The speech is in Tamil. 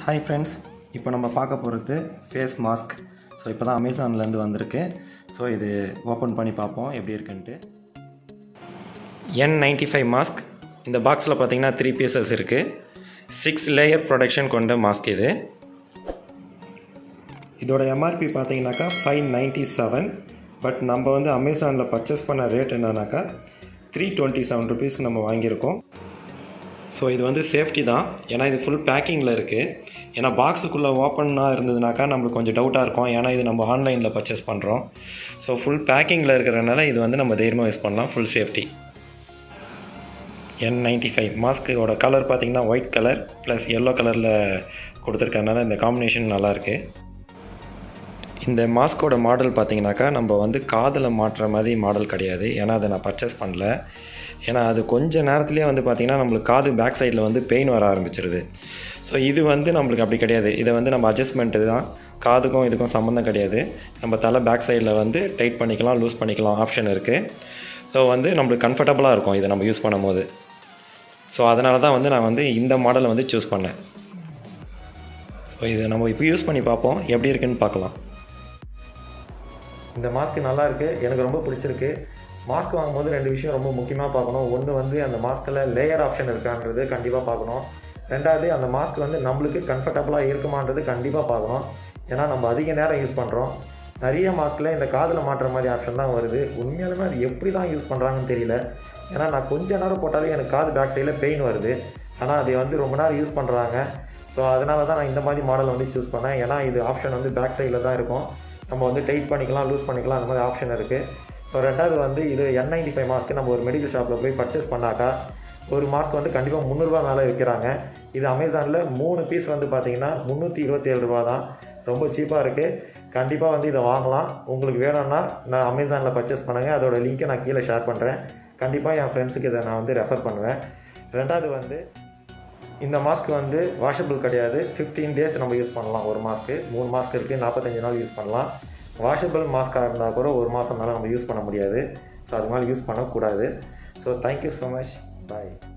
ஹாய் ஃப்ரெண்ட்ஸ் இப்போ நம்ம பார்க்க போகிறது ஃபேஸ் மாஸ்க் ஸோ இப்போ தான் அமேசான்லேருந்து வந்திருக்கு ஸோ இது ஓப்பன் பண்ணி பார்ப்போம் எப்படி இருக்குன்ட்டு என் நைன்டி ஃபைவ் மாஸ்க் இந்த பாக்ஸில் பார்த்தீங்கன்னா த்ரீ பீசஸ் இருக்குது சிக்ஸ் லேயர் ப்ரொடக்ஷன் கொண்ட மாஸ்க் இது இதோட எம்ஆர்பி பார்த்தீங்கன்னாக்கா ஃபைவ் நைன்ட்டி செவன் பட் நம்ம வந்து அமேசானில் பர்ச்சேஸ் பண்ண ரேட் என்னன்னாக்கா த்ரீ டுவெண்ட்டி செவன் ருபீஸ்க்கு நம்ம வாங்கியிருக்கோம் ஸோ இது வந்து சேஃப்டி தான் ஏன்னா இது ஃபுல் பேக்கிங்கில் இருக்குது ஏன்னா பாக்ஸுக்குள்ளே ஓப்பனாக இருந்ததுனாக்கா நம்மளுக்கு கொஞ்சம் டவுட்டாக இருக்கும் ஏன்னா இது நம்ம ஆன்லைனில் பர்ச்சேஸ் பண்ணுறோம் ஸோ ஃபுல் பேக்கிங்கில் இருக்கிறனால இது வந்து நம்ம தைரியமாக யூஸ் பண்ணலாம் full safety N ninety five மாஸ்க்கோட கலர் பார்த்தீங்கன்னா ஒயிட் கலர் ப்ளஸ் எல்லோ கலரில் கொடுத்துருக்கறனால இந்த காம்பினேஷன் நல்லாயிருக்கு இந்த மாஸ்கோட மாடல் பார்த்தீங்கன்னாக்கா நம்ம வந்து காதில் மாட்டுற மாதிரி மாடல் கிடையாது ஏன்னா அதை நான் பர்ச்சேஸ் பண்ணல ஏன்னா அது கொஞ்ச நேரத்துலேயே வந்து பார்த்திங்கன்னா நம்மளுக்கு காது பேக் சைடில் வந்து பெயின் வர ஆரம்பிச்சிருது ஸோ இது வந்து நம்மளுக்கு அப்படி கிடையாது இதை வந்து நம்ம அட்ஜஸ்ட்மெண்ட்டு தான் காதுக்கும் இதுக்கும் சம்மந்தம் கிடையாது நம்ம தலை பேக் சைடில் வந்து டைட் பண்ணிக்கலாம் லூஸ் பண்ணிக்கலாம் ஆப்ஷன் இருக்குது ஸோ வந்து நம்மளுக்கு கம்ஃபர்டபுளாக இருக்கும் இதை நம்ம யூஸ் பண்ணும்போது ஸோ அதனால தான் வந்து நான் வந்து இந்த மாடலை வந்து சூஸ் பண்ணேன் ஸோ இது நம்ம இப்போ யூஸ் பண்ணி பார்ப்போம் எப்படி இருக்குன்னு பார்க்கலாம் இந்த மாஸ்க் நல்லா இருக்குது எனக்கு ரொம்ப பிடிச்சிருக்கு மாஸ்க் வாங்கும்போது ரெண்டு விஷயம் ரொம்ப முக்கியமாக பார்க்கணும் ஒன்று வந்து அந்த மாஸ்கில் லேயர் ஆப்ஷன் இருக்கான்றது கண்டிப்பாக பார்க்கணும் ரெண்டாவது அந்த மாஸ்க் வந்து நம்மளுக்கு கம்ஃபர்டபுளாக இருக்குமான்றது கண்டிப்பாக பார்க்கணும் ஏன்னா நம்ம அதிக நேரம் யூஸ் பண்ணுறோம் நிறைய மாஸ்கில் இந்த காதில் மாட்டுற மாதிரி ஆப்ஷன் தான் வருது உண்மையாலுமே அது எப்படி தான் யூஸ் பண்ணுறாங்கன்னு தெரியல ஏன்னா நான் கொஞ்ச நேரம் போட்டாலே எனக்கு காது பேக் சைடில் பெயின் வருது ஆனால் அதை வந்து ரொம்ப நேரம் யூஸ் பண்ணுறாங்க ஸோ அதனால தான் நான் இந்த மாதிரி மாடல் வந்து சூஸ் பண்ணேன் ஏன்னா இது ஆப்ஷன் வந்து பேக் சைடில் தான் இருக்கும் நம்ம வந்து டைட் பண்ணிக்கலாம் லூஸ் பண்ணிக்கலாம் அந்த மாதிரி ஆப்ஷன் இருக்குது ஸோ ரெண்டாவது வந்து இது என் நைன்டி ஃபைவ் மாஸ்க்கு நம்ம ஒரு மெடிக்கல் ஷாப்பில் போய் பர்ச்சேஸ் பண்ணாக்கா ஒரு மாஸ்க் வந்து கண்டிப்பாக முந்நூறுரூவா மேலே விற்கிறாங்க இது அமேசானில் மூணு பீஸ் வந்து பார்த்தீங்கன்னா முந்நூற்றி இருபத்தேழு ரூபா தான் ரொம்ப சீப்பாக இருக்குது கண்டிப்பாக வந்து இதை வாங்கலாம் உங்களுக்கு வேணும்னா நான் அமேசானில் பர்ச்சேஸ் பண்ணுங்கள் அதோட லிங்க்கை நான் கீழே ஷேர் பண்ணுறேன் கண்டிப்பாக என் ஃப்ரெண்ட்ஸுக்கு இதை நான் வந்து ரெஃபர் பண்ணுவேன் ரெண்டாவது வந்து இந்த மாஸ்க் வந்து வாஷபிள் கிடையாது ஃபிஃப்டீன் டேஸ் நம்ம யூஸ் பண்ணலாம் ஒரு மாஸ்க்கு மூணு மாஸ்க் இருக்குது நாற்பத்தஞ்சு நாள் யூஸ் பண்ணலாம் வாஷபிள் மாஸ்க்காக இருந்தால் கூட ஒரு மாதம் மேலே நம்ம யூஸ் பண்ண முடியாது ஸோ அது மாதிரி யூஸ் பண்ணக்கூடாது ஸோ தேங்க்யூ ஸோ மச் பாய்